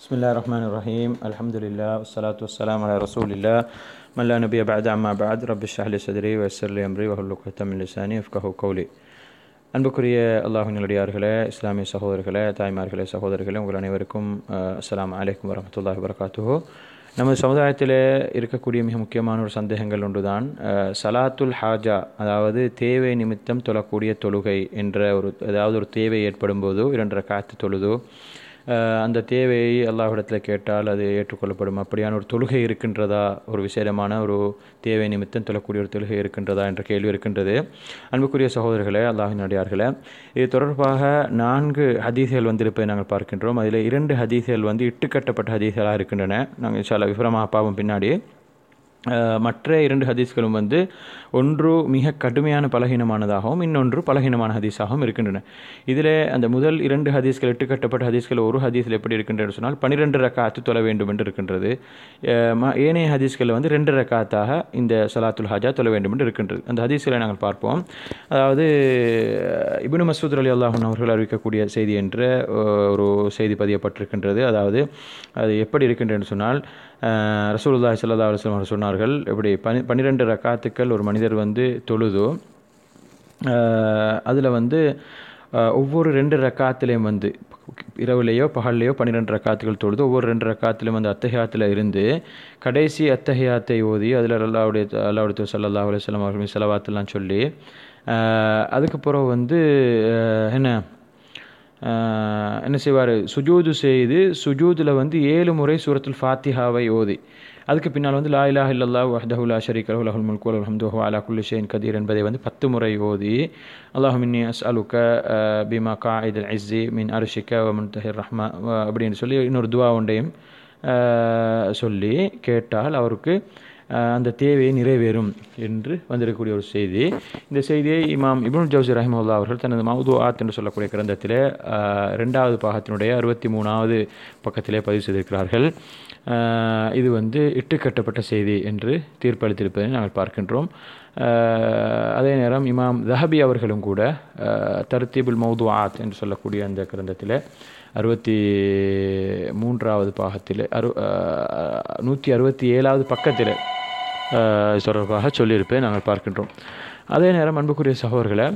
بسم الله الرحمن الرحيم الحمد لله والصلاة والسلام على رسول الله من لا نبي بعد أما بعد رب اشرح لي صدري ويسر لي أمري وهل عقدة من لساني يفقهوا قولي அன்புக்குரிய அல்லாஹின் நல்லடியார்களே இஸ்லாமிய சகோதரர்களே தாய்மார்களே சகோதரர்களே உங்கள் அனைவருக்கும் அஹ், அஸ்ஸலாமு அலைக்கும் வரமத்துல்லாஹி வரகாத்துஹோ நமது சமுதாயத்தில் இருக்கக்கூடிய மிக முக்கியமான ஒரு சந்தேகங்கள் ஒன்றுதான் அஹ், சலாத்துல் ஹாஜா அதாவது தேவை நிமித்தம் தொழக்கூடிய தொழுகை என்ற ஒரு அதாவது ஒரு தேவை ஏற்படும் போதோ இரண்டரை காத்து தொழுதோ அஹ், அந்த தேவையை அல்லாஹ்விடத்தில் கேட்டால் அது ஏற்றுக்கொள்ளப்படும் அப்படியான ஒரு தொழுகை இருக்கின்றதா ஒரு விசேடமான ஒரு தேவை நிமித்தம் தொழக்கூடிய ஒரு தொழுகை இருக்கின்றதா என்ற கேள்வி இருக்கின்றது அன்புக்குரிய சகோதரர்களே அல்லாஹின் அடியார்களே இது தொடர்பாக நான்கு ஹதீஸ்கள் வந்திருப்பதை நாங்கள் பார்க்கின்றோம் அதில் இரண்டு ஹதீஸ்கள் வந்து இட்டுக்கட்டப்பட்ட ஹதீஸ்களாக இருக்கின்றன நாங்கள் சில விவரமாக பார்ப்போம் பின்னாடி அஹ், மற்ற இரண்டு ஹதீஸ்களும் வந்து ஒன்று மிக கடுமையான பலகீனமானதாகவும் இன்னொன்று பலகீனமான ஹதீஸாகவும் இருக்கின்றன இதில் அந்த முதல் இரண்டு ஹதீஸ்கள் இட்டுக்கட்டப்பட்ட ஹதீஸ்கள் ஒரு ஹதீஸில் எப்படி இருக்கின்றன சொன்னால் பனிரெண்டு ரக்காத்து தொழ வேண்டும் என்று இருக்கின்றது அஹ், ம- ஏனைய ஹதீஸ்கள் வந்து ரெண்டு ரக்காத்தாக இந்த சலாத்துல் ஹாஜா தொழ வேண்டும் என்று இருக்கின்றது அந்த ஹதீஸ்களை நாங்கள் பார்ப்போம் அதாவது இப்னு மசூத் அலி அல்லாஹன் அவர்கள் அறிவிக்கக்கூடிய செய்தி என்ற அஹ், ஒரு செய்தி பதியப்பட்டிருக்கின்றது அதாவது அது எப்படி இருக்கின்றன்னு சொன்னால் அஹ், ரசூலுல்லாஹி ஸல்லல்லாஹு அலைஹி வஸல்லம் அவர்கள் சொன்னார்கள் இப்படி பனி பன்னிரெண்டு ரக்காத்துக்கள் ஒரு மனிதர் வந்து தொழுதோ அதில் வந்து அஹ், ஒவ்வொரு ரெண்டு ரக்காத்துலேயும் வந்து இரவுலேயோ பகல்லையோ பன்னிரெண்டு ரக்காத்துகள் தொழுது ஒவ்வொரு ரெண்டு ரக்காத்திலும் வந்து அத்தஹியாத்தில் இருந்து கடைசி அத்தஹியாத்தை ஓதி அதில் அல்லாவுடைய அல்லாவுடைய சல்லல்லாஹு அலைஹி வஸல்லம் அவர்கள் செலவாத்தெல்லாம் சொல்லி அஹ், அதுக்கு பிறகு வந்து அஹ், என்ன ஆஹ் என்ன செய்வார் சுஜூது செய்து சுஜூதில் வந்து ஏழு முறை சூரத்துல் ஃபாத்திஹாவை ஓதி அதுக்கு பின்னால் வந்து லா இலாஹ இல்லல்லாஹ் வஹ்தஹு லா ஷரீக லஹு லஹுல் முல்கு வலஹுல் ஹம்து வஹுவ அலா குல்லி ஷைஇன் கதீர் என்பதை வந்து பத்து முறை ஓதி அல்லாஹும் இன்னி அஸ்அலுக ஆஹ், பிமா காயிதல் இஸ்ஸி மின் அர்ஷிக வ முன்தஹிர் ரஹ்மா வ- அப்படின்னு சொல்லி இன்னொரு துவா ஒன்றையும் ஆஹ், சொல்லி கேட்டால் அவருக்கு ஆஹ், அந்த தேவையை நிறைவேறும் என்று வந்திருக்கக்கூடிய ஒரு செய்தி இந்த செய்தியை இமாம் இப்னுல் ஜவுசி ரஹிமுல்லா அவர்கள் தனது மவுது ஆத் என்று சொல்லக்கூடிய கிரந்தத்திலே ஆஹ், இரண்டாவது பாகத்தினுடைய அறுபத்தி மூணாவது பக்கத்திலே பதிவு செய்திருக்கிறார்கள் ஆஹ், இது வந்து இட்டுக்கட்டப்பட்ட செய்தி என்று தீர்ப்பளித்திருப்பதை நாங்கள் பார்க்கின்றோம் ஆஹ், அதே நேரம் இமாம் தஹபி அவர்களும் கூட ஆஹ், தர்தீபுல் மவுது ஆத் என்று சொல்லக்கூடிய அந்த கிரந்தத்தில் அறுபத்தி மூன்றாவது பாகத்தில் அறு ஆஹ், நூற்றி அறுபத்தி ஏழாவது பக்கத்தில் ஆஹ், தொடர்பாக சொல்லியிருப்பேன் நாங்கள் பார்க்கின்றோம் அதே நேரம் அன்புக்குரிய சகோதரர்களை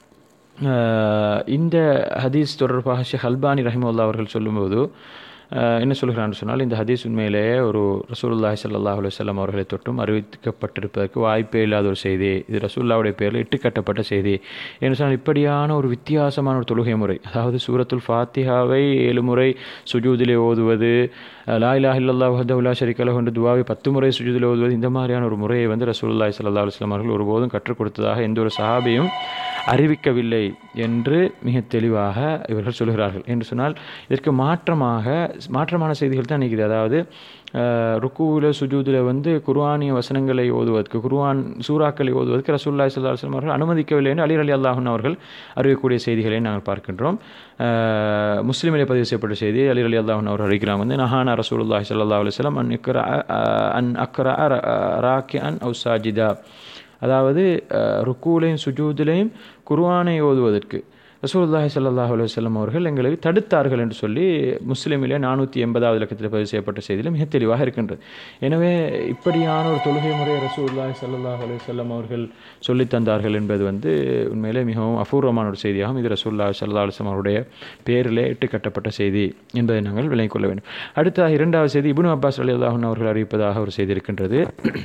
ஆஹ், இந்த ஹதீஸ் தொடர்பாக ஷேக் அல்பானி ரஹிமுல்லா அவர்கள் சொல்லும்போது ஆஹ், என்ன சொல்கிறான்னு சொன்னால் இந்த ஹதீஸ் உண்மையிலேயே ஒரு ரசூலுல்லாஹி ஸல்லல்லாஹு அலைஹி வஸல்லம் அவர்களை தொட்டும் அறிவிக்கப்பட்டிருப்பதற்கு வாய்ப்பே இல்லாத ஒரு செய்தி இது ரசூல்லாவுடைய பேரில் இட்டுக்கட்டப்பட்ட செய்தி என்று சொன்னால் இப்படியான ஒரு வித்தியாசமான ஒரு தொழுகை முறை அதாவது சூரத்துல் ஃபாத்திஹாவை ஏழு முறை சுஜூதிலே ஓதுவது அஹ், லா இலாஹ இல்லல்லாஹு வஹ்தஹு லா ஷரீக லஹு என்ற துவாவை பத்து முறை சுஜூதிலே ஓதுவது இந்த மாதிரியான ஒரு முறையை வந்து ரசூலுல்லாஹி ஸல்லல்லாஹு அலைஹி வஸல்லம் அவர்கள் ஒருபோதும் கற்றுக் கொடுத்ததாக எந்த ஒரு சஹாபியும் அறிவிக்கவில்லை என்று மிக தெளிவாக இவர்கள் சொல்கிறார்கள் என்று சொன்னால் இதற்கு மாற்றமாக மாற்றமான செய்திகள் தான் நிற்கிறது அதாவது ருக்குவில் சுஜூதில் வந்து குர்ஆனிய வசனங்களை ஓதுவதற்கு குர்ஆன் சூறாக்களை ஓதுவதற்கு ரசூல்லாய் சல்லா அலுவலம் அவர்கள் அனுமதிக்கவில்லை என்று அலி அலி அல்லாஹன் அவர்கள் அறிவிக்கக்கூடிய செய்திகளை நாங்கள் பார்க்கின்றோம் அஹ், முஸ்லிமிலே பதிவு செய்யப்பட்ட செய்தி அலி அலி அல்லாஹன் அவர்கள் அறிவிக்கிறாங்க வந்து நஹானா ரசூலுல்லாஹி ஸல்லல்லாஹு அலைஹி வஸல்லம் அன் இக்ரா அன் அக்ரா ராக்கி அன் அவு சாஜிதா அதாவது அஹ், ருக்கூலையும் சுஜூதிலையும் குர்ஆனை ஓதுவதற்கு ரசூலுல்லாஹி ஸல்லல்லாஹு அலைஹி வஸல்லம் அவர்கள் எங்களுக்கு தடுத்தார்கள் என்று சொல்லி முஸ்லிமிலே நானூற்றி எண்பதாவது இலக்கத்தில் பதிவு செய்யப்பட்ட செய்தியில் மிக தெளிவாக இருக்கின்றது எனவே இப்படியான ஒரு தொழுகை முறையை ரசூலுல்லாஹி ஸல்லல்லாஹு அலைஹி வஸல்லம் அவர்கள் சொல்லித் தந்தார்கள் என்பது வந்து உண்மையிலே மிகவும் அபூர்வமான ஒரு செய்தியாகும் இது ரசூலுல்லாஹி ஸல்லல்லாஹு அலைஹி வஸல்லம் அவருடைய பேரிலே இட்டு கட்டப்பட்ட செய்தி என்பதை நாங்கள் விளங்கிக் கொள்ள வேண்டும் அடுத்த இரண்டாவது செய்தி இப்னு அப்பாஸ் ரலியல்லாஹு அன்ஹு அவர்கள் அறிவிப்பதாக ஒரு செய்தி இருக்கின்றது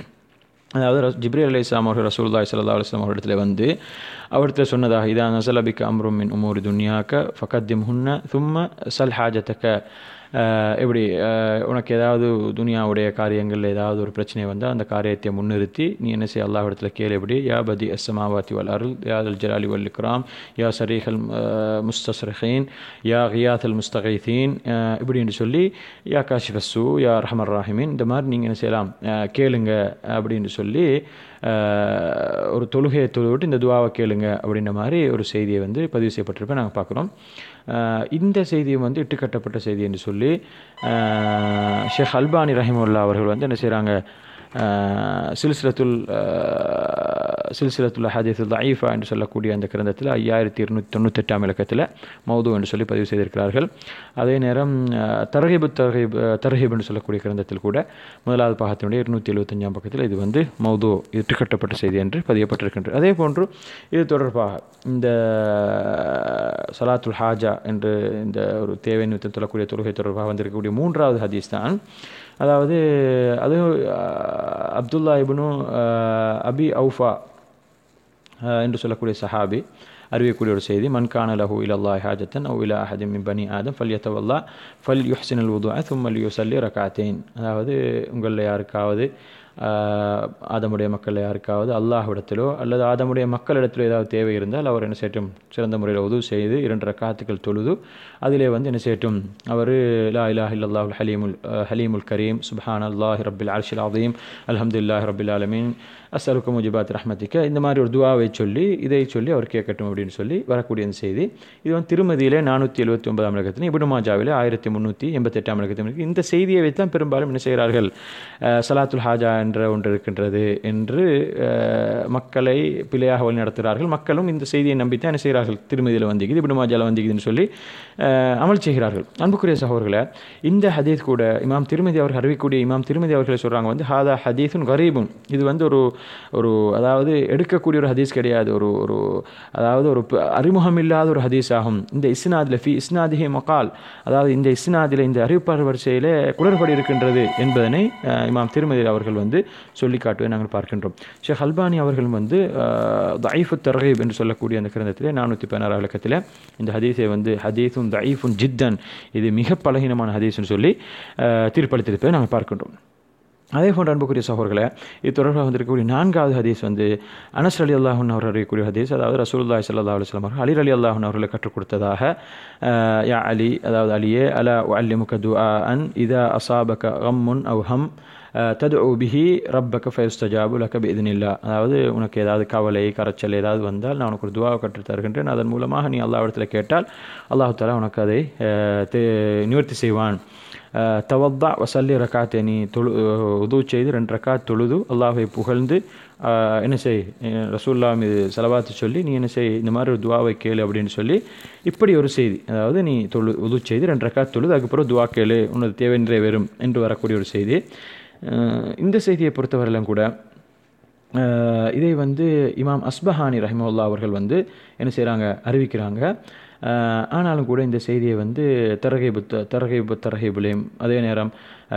அதாவது ரஸ்- ஜிப்ரீல் அலி இஸ்லாம் அவர்கள் ரசூலுல்லாஹி ஸல்லல்லாஹு அலைஹி வஸல்லம் அவரிடத்துல வந்து அவர்கிட்ட சொன்னதாக இதா நசலபிக்க அம்ரும் மின் உமூரி துன்யாக்க ஃபகத்திம் ஹுன்ன தும்ம சல் ஹாஜத்தக்க அஹ், எப்படி அஹ், உனக்கு ஏதாவது துனியாவுடைய காரியங்கள் ஏதாவது ஒரு பிரச்சனை வந்தால் அந்த காரியத்தை முன்னிறுத்தி நீ என்ன செய்ய அல்லாஹ் இடத்துல கேளு எப்படி யா பதி அஸ்ஸமாவாத்தி வல் அருள் யா அல் ஜலாலி வல் இக்ராம் யா சரீஹல் முஸ்தஸ்ரஹீன் யா கியாத் அல் முஸ்தகைதீன் இப்படி என்று சொல்லி யா காஷிஃபஸ்ஸு யா ரஹமர் ராஹிமின் இந்த மாதிரி நீங்கள் என்ன செய்யலாம் அஹ், கேளுங்க அப்படின்னு சொல்லி அஹ், ஒரு தொழுகையை தொழுவிட்டு இந்த துவாவை கேளுங்க அப்படின்ற மாதிரி ஒரு செய்தியை வந்து பதிவு செய்யப்பட்டிருப்பேன் நாங்கள் பார்க்குறோம் அஹ், இந்த செய்தியை வந்து இட்டுக்கட்டப்பட்ட செய்தி என்று சொல்லி அஹ், ஷேக் அல்பானி ரஹிமுல்லா அவர்கள் வந்து என்ன செய்கிறாங்க சில்சிலத்துல் சில்சிலத்துல் ஹதீஸ் தயீஃபா என்று சொல்லக்கூடிய அந்த கிரந்தத்தில் ஐயாயிரத்தி இருநூற்றி தொண்ணூத்தெட்டாம் இலக்கத்தில் மௌது என்று சொல்லி பதிவு செய்திருக்கிறார்கள் அதே நேரம் தரஹிபு தரஹிப் தரஹிப் என்று சொல்லக்கூடிய கிரந்தத்தில் கூட முதலாவது பாகத்தினுடைய இருநூற்றி எழுபத்தஞ்சாம் பக்கத்தில் இது வந்து மௌது இட்டுக்கட்டப்பட்ட செய்தி என்று பதியப்பட்டிருக்கின்றது அதே போன்று இது தொடர்பாக இந்த சலாத்துல் ஹாஜா என்று இந்த ஒரு தேவை நிமித்தம் சொல்லக்கூடிய தொழுகை தொடர்பாக வந்திருக்கக்கூடிய மூன்றாவது ஹதீஸ் தான் அதாவது அது அப்துல்லா இப்னு அபி அவுஃபா என்று சொல்லக்கூடிய சஹாபி அறிவிக்கக்கூடிய ஒரு செய்தி மன்கான லஹு இலல்லா ஹாஜத்தன் அவு இலா அஹதிம் மின் பனி ஆதம் ஃபல் யத்தவல்லா ஃபல் யுஹ்சின் அல் உது தும்மல் யுசல்லி ரகாத்தேன் அதாவது உங்களில் யாருக்காவது ஆதமுடைய மக்கள் யாருக்காவது அல்லாஹ்விடத்திலோ அல்லது ஆதமுடைய மக்களிடத்திலோ ஏதாவது தேவை இருந்தால் அவர் என்ன செய்யட்டும் சிறந்த முறையில் உதவு செய்து இரண்டு ரக்காத்துக்கள் தொழுது அதிலே வந்து என்ன செய்யட்டும் அவர் லா இலாஹ் இல்லல்லாஹுல் ஹலீமுல் ஹலீமுல் கரீம் சுப்ஹான் அல்லாஹி ரபில் அர்ஷில் அதீம் அல்ஹம்துல்லாஹி ரபில் ஆலமீன் அஸ்ஸலுக்கு முஜிபாத் ரஹ்மத்திக்க இந்த மாதிரி ஒரு துவாவை சொல்லி இதை சொல்லி அவர் கேட்கட்டும் அப்படின்னு சொல்லி வரக்கூடிய இந்த செய்தி இது வந்து திருமதியிலே நானூற்றி எழுபத்தி ஒன்பதாம் இலக்கத்தில் இபுடு மாஜாவிலே ஆயிரத்தி முந்நூற்றி எண்பத்தெட்டாம் இலக்கத்தில் இந்த செய்தியை வைத்தான் பெரும்பாலும் என்ன செய்கிறார்கள் சலாத்துல் ஹாஜா என்ற ஒன்று இருக்கின்றது என்று மக்களை பிழையாக வழி நடத்துகிறார்கள் மக்களும் இந்த செய்தியை நம்பித்தான் என்ன செய்கிறார்கள் திருமதியில் வந்திக்குது இபுடு மாஜாவில் வந்திக்குதுன்னு சொல்லி அமல் செய்கிறார்கள் அன்புக்குரிய சகோதரர்களை இந்த ஹதீஸ் கூட இமாம் திருமதி அவர்கள் அறிவிக்கக்கூடிய இமாம் திருமதி அவர்களை சொல்கிறாங்க வந்து ஹாதா ஹதீஸுன் கரீபுன் இது வந்து ஒரு ஒரு அதாவது எடுக்கக்கூடிய ஒரு ஹதீஸ் கிடையாது ஒரு ஒரு அதாவது ஒரு அறிமுகம் இல்லாத ஒரு ஹதீஸ் ஆகும் இந்த இஸ்னாதில் ஃபி இஸ்னாதிஹி மகால் அதாவது இந்த இஸ்னாதில் இந்த அறிவிப்பாளர் வரிசையில் குளறுபடி இருக்கின்றது என்பதனை இமாம் திருமதி அவர்கள் வந்து சொல்லி காட்டுவதை நாங்கள் பார்க்கின்றோம் ஷேக் அல்பானி அவர்கள் வந்து தயீஃபு தர்ஹீப் என்று சொல்லக்கூடிய அந்த கிரந்தத்திலே நானூற்றி பதினாறு இலக்கத்தில் இந்த ஹதீஸை வந்து ஹதீஸும் தயீஃபுன் ஜித்தன் இது மிக பலகீனமான ஹதீஸ்னு சொல்லி தீர்ப்பளித்திருப்பதை நாங்கள் பார்க்கின்றோம் அதே போன்ற அன்புக்குரிய சகோதரர்களை இது தொடர்பாக வந்திருக்கக்கூடிய நான்காவது ஹதீஸ் வந்து அனஸ் அலி அல்லாஹன் அவர் அறியக்கூடிய ஹதீஸ் அதாவது ரசூல்லாய் சல்லா அலுவலாம் அவர்கள் அலி அலி அல்லாஹன் அவர்களை கற்றுக் கொடுத்ததாக யா அலி அதாவது அலியே அலா அல்லி முகது அன் இதா அசாபக கம்முன் அவ் ஹம் தது பிஹி ரப்பக்க ஃபயஸ்தஜாபு லக்க இதுனில்லா அதாவது உனக்கு ஏதாவது கவலை கரைச்சல் ஏதாவது வந்தால் நான் உனக்கு ஒரு துவாவை கற்றுத் தருகின்றேன் அதன் மூலமாக நீ அல்லாவிடத்தில் கேட்டால் அல்லாஹு தாலா உனக்கு அதை நிவர்த்தி செய்வான் தவத்தா வசல்லி ரக்காத்தை நீ தொழு உதவு செய்து ரெண்டு ரக்காத் தொழுது அல்லாஹை புகழ்ந்து என்ன செய் ரசூல்லா மீது செலவாத்து சொல்லி நீ என்ன செய் இந்த மாதிரி ஒரு துவாவை கேளு அப்படின்னு சொல்லி இப்படி ஒரு செய்தி அதாவது நீ தொழு உதவு செய்து ரெண்டு ரக்காத் தொழுது அதுக்கப்புறம் துவா கேளு உனது தேவை நிறைவேறும் என்று வரக்கூடிய ஒரு செய்தி இந்த செய்தியை பொறுத்தவரையிலும் கூட இதை வந்து இமாம் அஸ்பஹானி ரஹிமுல்லா அவர்கள் வந்து என்ன செய்கிறாங்க அறிவிக்கிறாங்க ஆனாலும் கூட இந்த செய்தியை வந்து தரகைபு தரகைபு தரகைபுலேயும் அதே நேரம்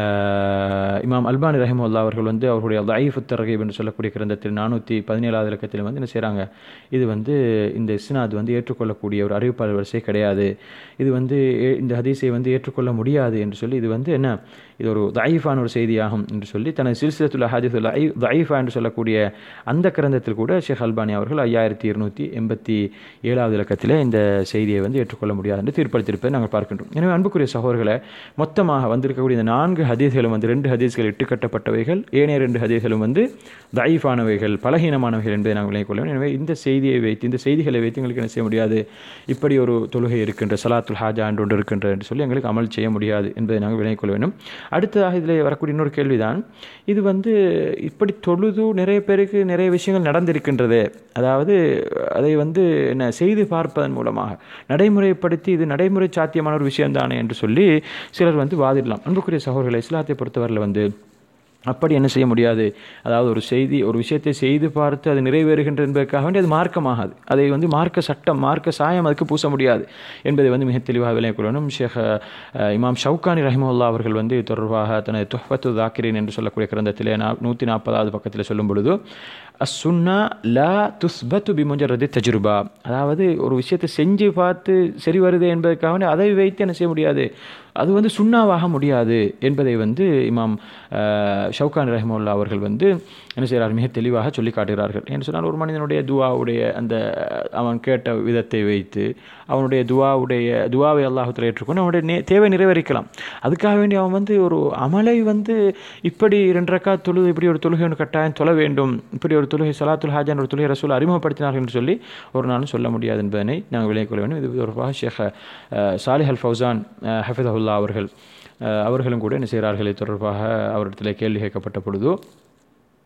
இமாம் அல்பானி ரஹிமுல்லா அவர்கள் வந்து அவர்களுடைய லைஃப் தரகைப் என்று சொல்லக்கூடிய கிரந்தத்தில் நானூற்றி பதினேழாவது இலக்கத்தில் வந்து என்ன செய்கிறாங்க இது வந்து இந்த இஸ்னாத் வந்து ஏற்றுக்கொள்ளக்கூடிய ஒரு அறிவிப்பாளர் வரிசை கிடையாது இது வந்து இந்த ஹதீஸை வந்து ஏற்றுக்கொள்ள முடியாது என்று சொல்லி இது வந்து என்ன இது ஒரு தயீஃபான ஒரு செய்தியாகும் என்று சொல்லி தனது சில்சிலத்துள்ள ஹதீஸ் தயீஃபா என்று சொல்லக்கூடிய அந்த கிரந்தத்தில் கூட ஷேக் அல்பானி அவர்கள் ஐயாயிரத்தி இருநூற்றி எண்பத்தி ஏழாவது இலக்கத்தில் இந்த செய்தியை வந்து ஏற்றுக்கொள்ள முடியாது என்று தீர்ப்பளித்திருப்பதை நாங்கள் பார்க்கின்றோம் எனவே அன்புக்குரிய சகோதரர்களை மொத்தமாக வந்திருக்கக்கூடிய இந்த நான்கு ஹதீஸ்களும் வந்து ரெண்டு ஹதீஸ்கள் இட்டுக்கட்டப்பட்டவைகள் ஏனைய ரெண்டு ஹதீஸ்களும் வந்து தயீஃபானவைகள் பலகீனமானவைகள் என்பதை நாங்கள் விளங்கிக் கொள்வோம் எனவே இந்த செய்தியை வைத்து இந்த செய்திகளை வைத்து எங்களுக்கு என்ன செய்ய முடியாது இப்படி ஒரு தொழுகை இருக்கின்ற சலாத்துல் ஹாஜா என்று ஒன்று இருக்கின்ற என்று சொல்லி எங்களுக்கு அமல் செய்ய முடியாது என்பதை நாங்கள் விளங்கிக் கொள்ள வேண்டும் அடுத்ததாக இதில் வரக்கூடிய இன்னொரு கேள்விதான் இது வந்து இப்படி தொழுது நிறைய பேருக்கு நிறைய விஷயங்கள் நடந்திருக்கின்றது அதாவது அதை வந்து என்ன செய்து பார்ப்பதன் மூலமாக நடைமுறைப்படுத்தி இது நடைமுறை சாத்தியமான ஒரு விஷயம்தானே என்று சொல்லி சிலர் வந்து வாதிடலாம் அன்புக்குரிய சகோதரர்களை இஸ்லாத்தை பொறுத்தவரையில் வந்து அப்படி என்ன செய்ய முடியாது அதாவது ஒரு செய்தி ஒரு விஷயத்தை செய்து பார்த்து அது நிறைவேறுகின்ற என்பதற்காக வேண்டி அது மார்க்கமாகாது அதை வந்து மார்க்க சட்டம் மார்க்க சாயம் அதுக்கு பூச முடியாது என்பதை வந்து மிக தெளிவாக விளங்கிக் கொள்ளணும் ஷேக் இமாம் ஷவுகானி ரஹிமுல்லா அவர்கள் வந்து தொடர்பாக தனது துஹ்பத்து தாக்கிரின் என்று சொல்லக்கூடிய கிரந்தத்திலே நா நூற்றி நாற்பதாவது பக்கத்தில் சொல்லும் பொழுது அசுன்னா லா துஸ்பத்து பிமுஜரது தஜ்ருபா அதாவது ஒரு விஷயத்தை செஞ்சு பார்த்து சரி வருது என்பதற்காக அதை வைத்து என்ன செய்ய முடியாது அது வந்து சுண்ணாவாக முடியாது என்பதை வந்து இமாம் ஷவுகான் ரஹமுல்லா அவர்கள் வந்து என்ன செய்கிறார் மிக தெளிவாக சொல்லி காட்டுகிறார்கள் என்று சொன்னால் ஒரு மனிதனுடைய துவாவுடைய அந்த அவன் கேட்ட விதத்தை வைத்து அவனுடைய துவாவுடைய துவாவை அல்லாஹத்தில் ஏற்றுக்கொண்டு அவனுடைய நே தேவை நிறைவேறிக்கலாம் அதுக்காக வேண்டி அவன் வந்து ஒரு அமலை வந்து இப்படி ரெண்டு ரக்கா தொழுது இப்படி ஒரு தொழுகை ஒன்று கட்டாயம் தொழ வேண்டும் இப்படி ஒரு தொழுகை சலாத்துல் ஹாஜான் ஒரு தொழுகை ரசூல் அறிமுகப்படுத்தினார்கள் என்று சொல்லி ஒரு நாளும் சொல்ல முடியாது என்பதனை நாங்கள் விளங்கிக் கொள்ள வேண்டும் இது தொடர்பாக ஷேக் சாலிஹ் அல் ஃபௌசான் ஹஃபிதஹுல்லா அவர்கள் அவர்களும் கூட என்ன செய்கிறார்கள் இது தொடர்பாக அவரிடத்தில் கேள்வி கேட்கப்பட்ட பொழுது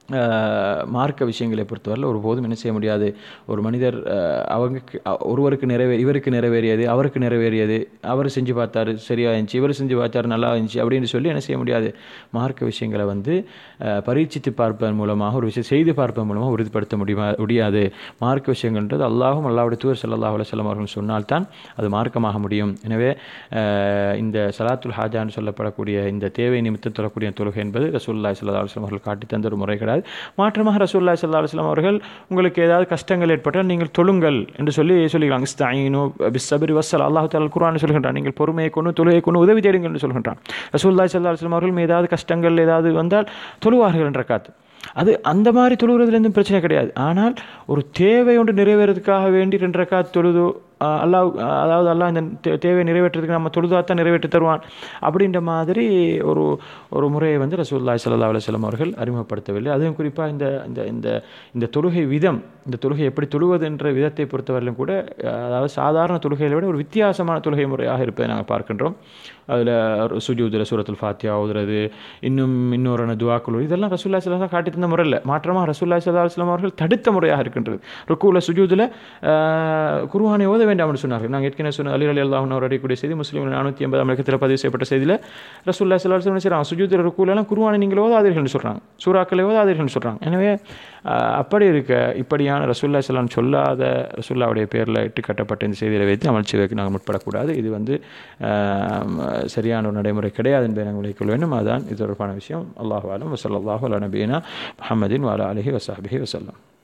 அஹ், மார்க்க விஷயங்களை பொறுத்தவரையில் ஒருபோதும் என்ன செய்ய முடியாது ஒரு மனிதர் அஹ், அவங்க ஒருவருக்கு நிறைவே இவருக்கு நிறைவேறியது அவருக்கு நிறைவேறியது அவர் செஞ்சு பார்த்தாரு சரியா இருந்துச்சு இவர் செஞ்சு பார்த்தாரு நல்லா இருந்துச்சு அப்படின்னு சொல்லி என்ன செய்ய முடியாது மார்க்க விஷயங்களை வந்து அஹ், பரீட்சித்து பார்ப்பதன் மூலமாக ஒரு விஷயம் செய்து பார்ப்பதன் மூலமாக உறுதிப்படுத்த முடியுமா முடியாது மார்க்க விஷயங்கள்ன்றது அல்லாஹும் அல்லாவுடைய தூர் சல்லாஹ் அலுவலம் அவர்கள் சொன்னால்தான் அது மார்க்கமாக முடியும் எனவே அஹ், இந்த சலாத்துல் ஹாஜான்னு சொல்லப்படக்கூடிய இந்த தேவை நிமித்தம் தொழக்கூடிய தொழுகை என்பது ரசூல்லாய் சல்லா அலுவலம் அவர்கள் காட்டி தந்த ஒரு முறை கிடையாது மாற்றமாக ரசூல்லாய் சல்லா அலுவலம் அவர்கள் உங்களுக்கு ஏதாவது கஷ்டங்கள் ஏற்பட்டால் நீங்கள் தொழுங்கள் என்று சொல்லி சொல்லிக்கிறாங்க ஸ்தாயினு பிஸ்ஸபரி வசல் அல்லாஹு தால் குரான் சொல்கின்றான் நீங்கள் பொறுமையை கொண்டு தொழுகை கொண்டு உதவி தேடுங்கள் என்று சொல்கின்றான் ரசூல்லாய் சல்லா அலுவலம் அவர்கள் ஏதாவது கஷ்டங்கள் ஏதாவது வந்தால் தொழுவார்கள் என்ற காத்து அது அந்த மாதிரி தொழுகிறதுலேருந்து பிரச்சனை கிடையாது ஆனால் ஒரு தேவை ஒன்று நிறைவேறதுக்காக வேண்டி ரெண்டு ரக்காத் தொழுது ஆஹ் அல்லாஹ் ஆஹ் அதாவது அல்லாஹ் இந்த தே- தேவையை நிறைவேற்றுறதுக்கு நம்ம தொழுதா தான் நிறைவேற்றி தருவான் அப்படின்ற மாதிரி ஒரு ஒரு முறையை வந்து ரசூல்லாய் சல்லா அலுவலம் அவர்கள் அறிமுகப்படுத்தவில்லை அதுவும் குறிப்பாக இந்த இந்த இந்த இந்த தொழுகை விதம் இந்த தொழுகை எப்படி தொழுவது என்ற விதத்தை பொறுத்தவரையிலும் கூட ஆஹ் அதாவது சாதாரண தொழுகையை விட ஒரு வித்தியாசமான தொழுகை முறையாக இருப்பதை நாங்கள் பார்க்கின்றோம் அதில் சுஜூதில் சூரத்துல் ஃபாத்தியா ஓதுறது இன்னும் இன்னொரு துவாக்குழு இதெல்லாம் ரசூல்லா சல்லாம் காட்டி தந்த முறை இல்லை மாற்றமாக ரசூல்லா சல்லா அலுவலம் அவர்கள் தடுத்த முறையாக இருக்கின்றது ருக்குவில் சுஜூதில் குருவானை ஓத வேண்டாம் என்று சொன்னார்கள் நாங்கள் ஏற்கனவே சொன்ன அலி அலி அல்லாஹ் அவர் அடிக்கூடிய செய்தி முஸ்லீம் நானூற்றி ஐம்பது அமெரிக்கத்தில் பதிவு செய்யப்பட்ட செய்தியில் ரசூல்லா சல்லா அலுவலம் செய்கிறாங்க சுஜூதில் ருக்குலெல்லாம் குருவானை நீங்கள் ஓதாதீர்கள்னு சொல்கிறாங்க சூறாக்களை ஓதாதீர்கள்னு சொல்கிறாங்க எனவே ஆஹ், அப்படி இருக்க இப்படியான ரசூல்லா சல்லாம் சொல்லாத ரசூல்லாவுடைய பேரில் இட்டு கட்டப்பட்ட இந்த செய்தியை வைத்து அமல் செய்வதற்கு நாங்கள் முற்படக்கூடாது இது வந்து ஆஹ், சரியான ஒரு நடைமுறை கிடையாது என்பதை நாங்கள் விளைக்கொள்ள வேண்டும் அதுதான் இது தொடர்பான விஷயம் அல்லாஹ் ஆலம் வசல்லாஹு அலா நபீனா முஹம்மதின் வாலா அலஹி வசாபிஹி வசல்லம்